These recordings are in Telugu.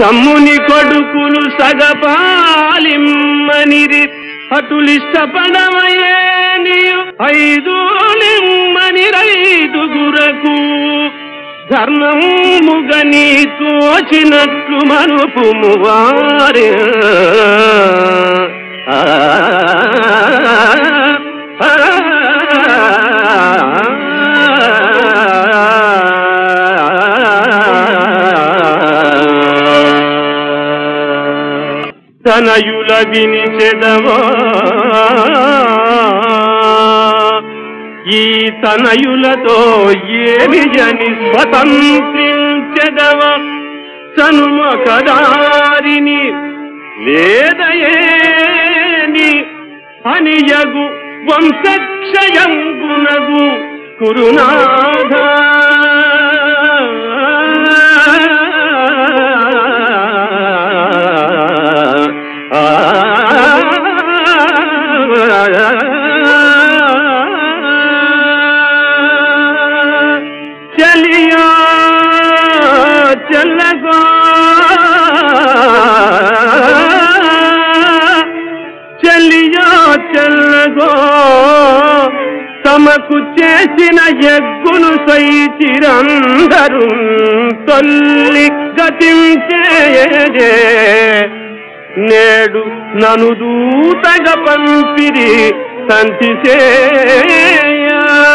తమ్ముని కొడుకులు సగపాలిమ్మనిరి అటులిష్టపడమయే నీయు ఐదు నిమ్మని రైదుగురకు ధర్మముగని తోచినట్లు మనుపుము వారే ఆ, ఆ, తనయుల వినిచెదవా ఈ తనయులతో ఏమి జని స్వతంత్రించెదవ సన్ముఖదారిని లేదయేని అనియగు వంశక్షయంగునగు కురునాథ చలియా చల్లగో చలియా చల్లగో తమకు చేసిన యజ్ఞును సైచిరందరు తొల్లి గతించే నేడు నను దూతగా పంపిరి సంతిసేయ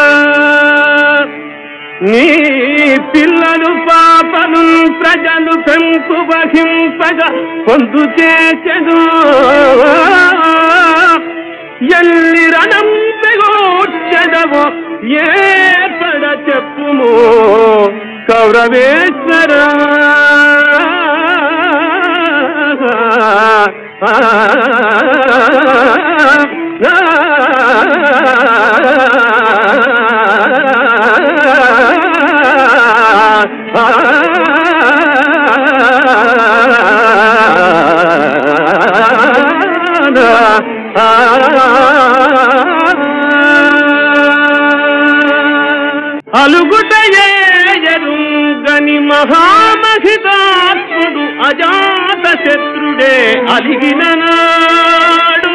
నీ పిల్లలు పాపలు ప్రజలు పెంపు వహింపగా పొందు చేసెదు ఎల్లి రణం పెగోచెదవో ఏ పడ చెప్పుము కౌరవేశ్వర అలుగుటయేరుగని మహామహితాత్ముడు అజాత శత్రుడే అలిగిన నాడు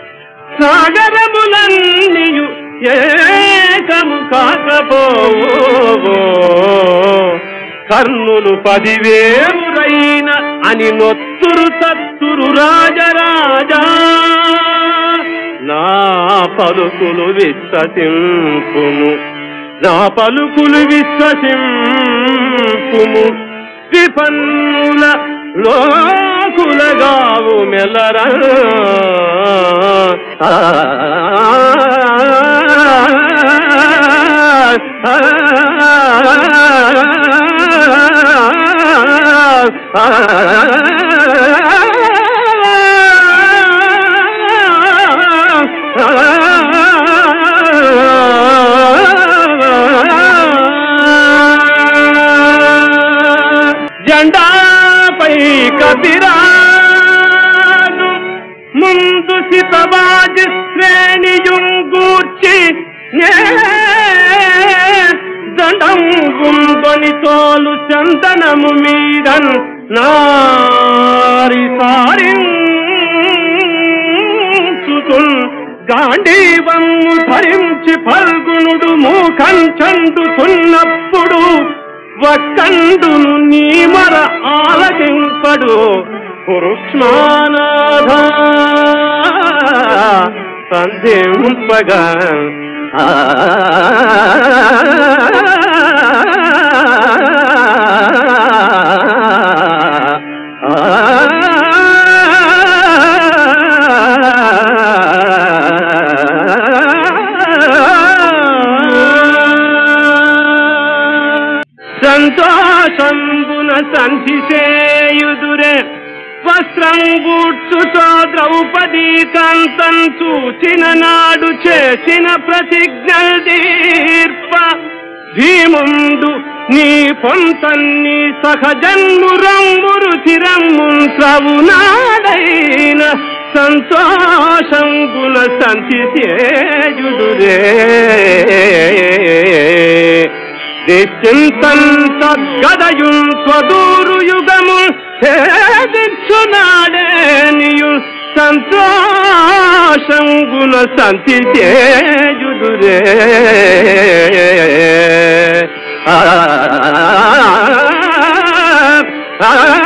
సాగరములన్నీయు ఏకము కాకపోవో కర్ణులు పదివేలురైన అని నొత్తురు తత్తురు రాజరాజా నా పలుకులు విశ్వసింపుము నా పలుకులు విశ్వసింపుము విపన్నుల లోకులగావు మెల్లరా ఆ, ఆ, జెండాపై కపిరాను ముందు సితవాజి శ్రేణియుంగూర్చి దండం గుంబని తోలు చందనము మీదన్ నారి సారించుతున్ గాంధీవము ధరించి ఫల్గునుడు మూఖం చందుతున్నప్పుడు వక్కండును నీ మర ఆలకింపడు పురుష్మానాథ సంధింపగా ఆ సంతోషంబున సంధిసేయుదురే వస్త్రం గూడ్చుతో ద్రౌపదీ కాంతం చూచిన నాడు చేసిన ప్రతిజ్ఞ దీర్ప భీముండు నీ పొంతన్ని సహజన్మురమ్మురు చిరమ్మున్ త్రవునాడైన సంతోషం గుణ సంతిసేయుడురే నిశ్చింతం తద్గదయుం స్వదూరు యుగము ఛేదించునాడే నీయు సంతోషంగున సంతి చేయుదురే ఆ, ఆ, ఆ,